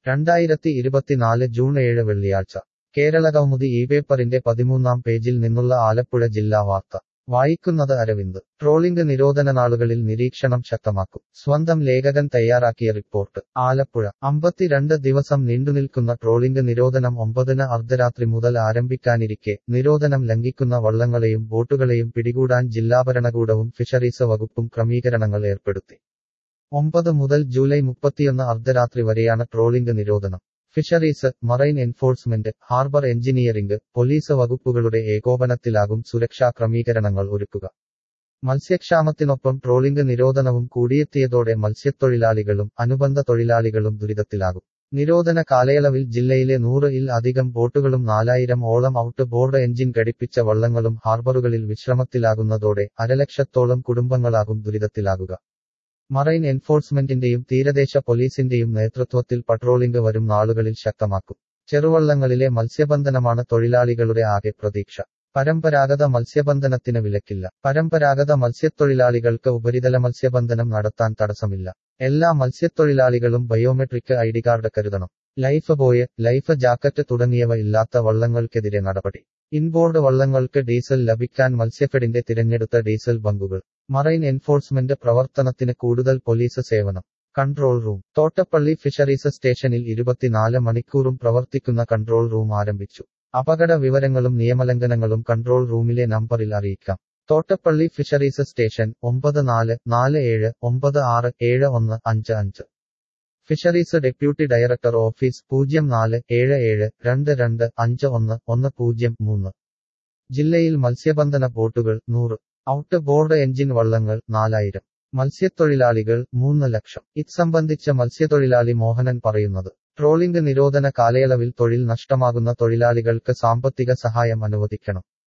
രണ്ടായിരത്തി ഇരുപത്തിനാല് ജൂൺ ഏഴ് വെള്ളിയാഴ്ച കേരളകൗമുദി ഈ പേപ്പറിന്റെ പതിമൂന്നാം പേജിൽ നിന്നുള്ള ആലപ്പുഴ ജില്ലാ വാർത്ത വായിക്കുന്നത് അരവിന്ദ് ട്രോളിംഗ് നിരോധന നാളുകളിൽ നിരീക്ഷണം ശക്തമാക്കും സ്വന്തം ലേഖകൻ തയ്യാറാക്കിയ റിപ്പോർട്ട് ആലപ്പുഴ അമ്പത്തിരണ്ട് ദിവസം നീണ്ടുനിൽക്കുന്ന ട്രോളിംഗ് നിരോധനം ഒമ്പതിന് അർദ്ധരാത്രി മുതൽ ആരംഭിക്കാനിരിക്കെ നിരോധനം ലംഘിക്കുന്ന വള്ളങ്ങളെയും ബോട്ടുകളെയും പിടികൂടാൻ ജില്ലാ ഭരണകൂടവും ഫിഷറീസ് വകുപ്പും ക്രമീകരണങ്ങൾ ഏർപ്പെടുത്തി ഒമ്പത് മുതൽ ജൂലൈ മുപ്പത്തിയൊന്ന് അർദ്ധരാത്രി വരെയാണ് ട്രോളിംഗ് നിരോധനം fisheries marine enforcement harbour engineering police വകുപ്പുകളുടെ ഏകോപനത്തിലാകും സുരക്ഷാ ക്രമീകരണങ്ങൾ ഒരുക്കുക മത്സ്യക്ഷാമത്തിനൊപ്പം ട്രോളിംഗ് നിരോധനവും കൂടിയെത്തിയതോടെ മത്സ്യത്തൊഴിലാളികളും അനുബന്ധ തൊഴിലാളികളും ദുരിതത്തിലാകും നിരോധന കാലയളവിൽ ജില്ലയിലെ നൂറ് ഇൽ അധികം ബോട്ടുകളും നാലായിരം ഓളം ഔട്ട് ബോർഡ് എഞ്ചിൻ ഘടിപ്പിച്ച വള്ളങ്ങളും ഹാർബറുകളിൽ വിശ്രമത്തിലാകുന്നതോടെ അരലക്ഷത്തോളം കുടുംബങ്ങളാകും ദുരിതത്തിലാകുക മറൈൻ എൻഫോഴ്സ്മെന്റിന്റെയും തീരദേശ പോലീസിന്റെയും നേതൃത്വത്തിൽ പട്രോളിംഗ് വരും നാളുകളിൽ ശക്തമാക്കും ചെറുവള്ളങ്ങളിലെ മത്സ്യബന്ധനമാണ് തൊഴിലാളികളുടെ ആകെ പ്രതീക്ഷ പരമ്പരാഗത മത്സ്യബന്ധനത്തിന് വിലക്കില്ല പരമ്പരാഗത മത്സ്യത്തൊഴിലാളികൾക്ക് ഉപരിതല മത്സ്യബന്ധനം നടത്താൻ തടസ്സമില്ല എല്ലാ മത്സ്യത്തൊഴിലാളികളും ബയോമെട്രിക് ഐഡി കാർഡ് കരുതണം ലൈഫ് ബോയ് ലൈഫ് ജാക്കറ്റ് തുടങ്ങിയവ ഇല്ലാത്ത വള്ളങ്ങൾക്കെതിരെ നടപടി ഇൻബോർഡ് വള്ളങ്ങൾക്ക് ഡീസൽ ലഭിക്കാൻ മത്സ്യഫെഡിന്റെ തിരഞ്ഞെടുത്ത ഡീസൽ ബങ്കുകൾ മറൈൻ എൻഫോഴ്സ്മെന്റ് പ്രവർത്തനത്തിന് കൂടുതൽ പോലീസ് സേവനം കൺട്രോൾ റൂം തോട്ടപ്പള്ളി ഫിഷറീസ് സ്റ്റേഷനിൽ ഇരുപത്തിനാല് മണിക്കൂറും പ്രവർത്തിക്കുന്ന കൺട്രോൾ റൂം ആരംഭിച്ചു അപകട വിവരങ്ങളും നിയമലംഘനങ്ങളും കൺട്രോൾ റൂമിലെ നമ്പറിൽ അറിയിക്കാം തോട്ടപ്പള്ളി ഫിഷറീസ് സ്റ്റേഷൻ ഒമ്പത് നാല് നാല് ഏഴ് ഒമ്പത് ആറ് ഏഴ് ഒന്ന് അഞ്ച് അഞ്ച് ഫിഷറീസ് ഡെപ്യൂട്ടി ഡയറക്ടർ ഓഫീസ് പൂജ്യം നാല് ഏഴ് ഏഴ് രണ്ട് രണ്ട് അഞ്ച് ഒന്ന് ഒന്ന് പൂജ്യം മൂന്ന് ജില്ലയിൽ മത്സ്യബന്ധന ബോട്ടുകൾ നൂറ് ഔട്ട് ബോർഡ് എഞ്ചിൻ വള്ളങ്ങൾ നാലായിരം മത്സ്യത്തൊഴിലാളികൾ മൂന്ന് ലക്ഷം ഇത് സംബന്ധിച്ച് മത്സ്യത്തൊഴിലാളി മോഹനൻ പറയുന്നത് ട്രോളിംഗ് നിരോധന കാലയളവിൽ തൊഴിൽ നഷ്ടമാകുന്ന തൊഴിലാളികൾക്ക് സാമ്പത്തിക സഹായം അനുവദിക്കണം